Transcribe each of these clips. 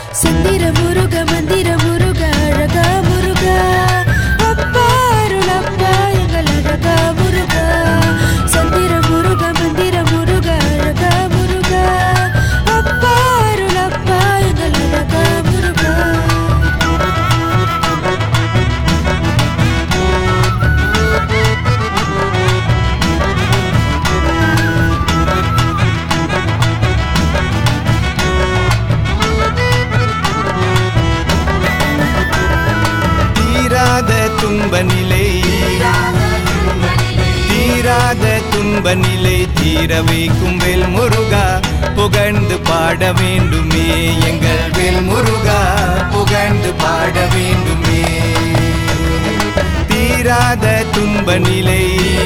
சந்திர முருக மந்திர முருக அழகா முருகா அப்பா அருளப்பா எங்கள் அழகா முருகா சந்திர முருக மந்திர முருக அழகா முருகா அப்பா அருளப்பா எங்கள் அழகா முருகா தீராத துன்ப நிலை தீராத துன்ப நிலை தீர வைக்கும் வேல் முருகா புகழ்ந்து பாட வேண்டுமே எங்கள் வேல் முருகா புகழ்ந்து பாட வேண்டுமே தீராத துன்ப நிலை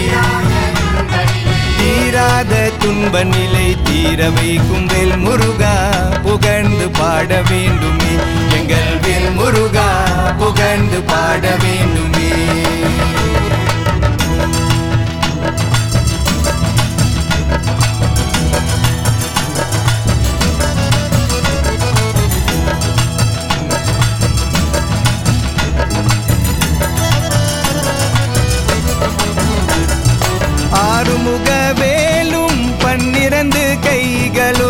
தீராத துன்ப நிலை தீர வைக்கும் வேல் முருகா புகழ்ந்து பாட வேண்டுமே எங்கள் வேல் முருகா புகழ்ந்து பாட வேண்டுமே ஆறுமுக வேலும் பன்னிரண்டு கைகளோ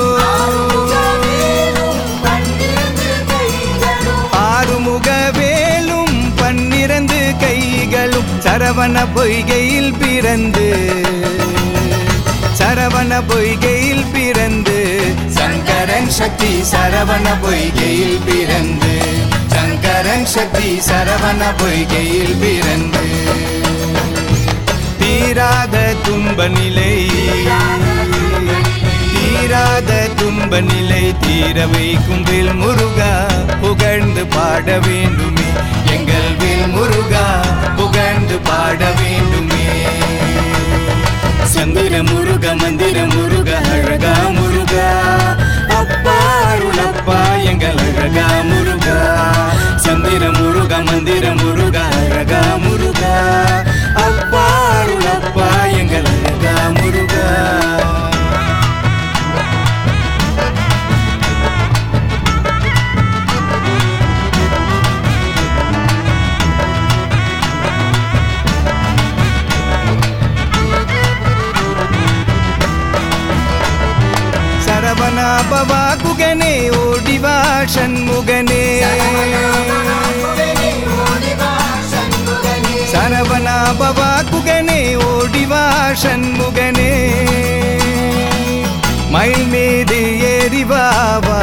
ஆறுமுக வேலும் பன்னிரண்டு கைகளும் சரவண பொய்கையில் பிறந்து சரவண பொய்கையில் பிறந்து சங்கரன் சக்தி சரவண பொய்கையில் பிறந்து சங்கரன் சக்தி சரவண பொய்கையில் பிறந்து தீராத துன்ப நிலை தீராத துன்ப நிலை தீர வைக்கும் வேல் முருகா புகழ்ந்து பாட வேண்டுமே எங்கள் வேல் முருகா புகழ்ந்து பாட வேண்டுமே சந்திர முருக மந்திர முருக அழகா முருகா அப்பா அருளப்பா எங்கள் அழகா முருகா சந்திர முருக மந்திர முருக அழகா முருகா அப்பா அருளப்பா எங்கள் அழகா முருகா சரவணா பவா குகனே ஓடிவா சண்முகனே சரவணா பவா குகனே ஓடிவா சண்முகனே மயில் மீது ஏறி வாவா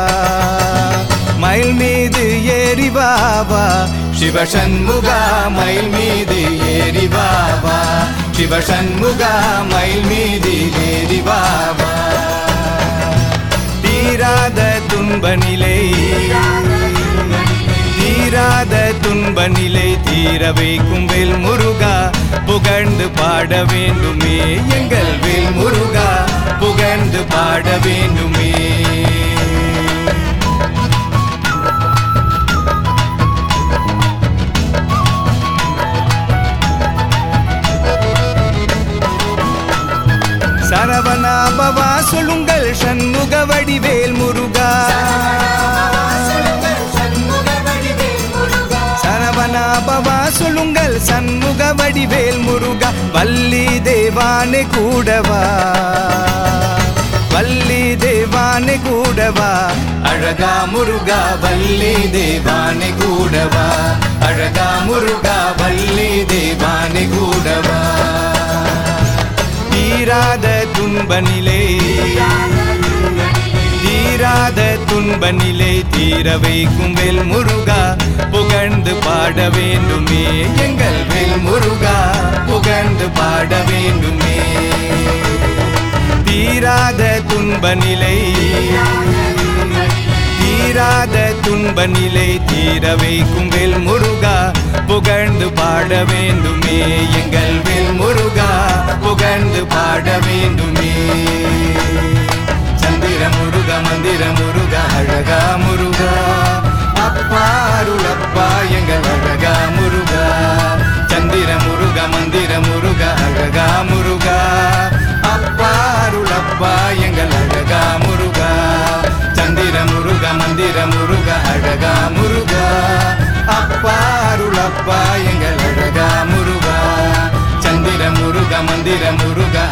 மயில் மீது ஏறி வாவா சிவசண்முகா மயில் மீது ஏறி வாவா சிவசண்முகா மயில் மீது ஏறி வாவா தீராத துன்ப நிலை தீராத துன்ப நிலை தீர வைக்கும் வேல் முருகா புகழ்ந்து பாட வேண்டுமே எங்கள் வேல் முருகா புகழ்ந்து பாட வேண்டுமே சரவணா பவா சொல்லுங்கள் சண்முக வடிவேல் முருகா சரவணா பவா சொல்லுங்கள் சண்முக வடிவேல் முருகா வள்ளி தேவானே கூடவா வள்ளி தேவானே கூடவா அழகா முருகா வள்ளி தேவானே கூடவா அழகா முருகா வள்ளி தேவானே கூடவா தீராத துன்ப நிலை தீராத துன்ப நிலை தீர வைக்கும் வேல் முருகா புகழ்ந்து பாட வேண்டுமே எங்கள் வேல் முருகா புகழ்ந்து பாட வேண்டுமே தீராத துன்ப நிலை தீராத துன்ப நிலை தீர வைக்கும் வேல் முருகா புகழ்ந்து பாட வேண்டுமே எங்கள் வேல் முருகா புகழ்ந்து பாட வேண்டுமே சந்திர முருக மந்திர முருக அழகா முருகா அப்பா அருளப்பா எங்கள் அழகா முருகா சந்திர முருக மந்திர முருக அழகா முருகா அப்பா அருளப்பா எங்கள் அழகா முருகா சந்திர முருக மந்திர முருக அப்பா எங்கள் அழகா முருகா சந்திர முருக மந்திர முருக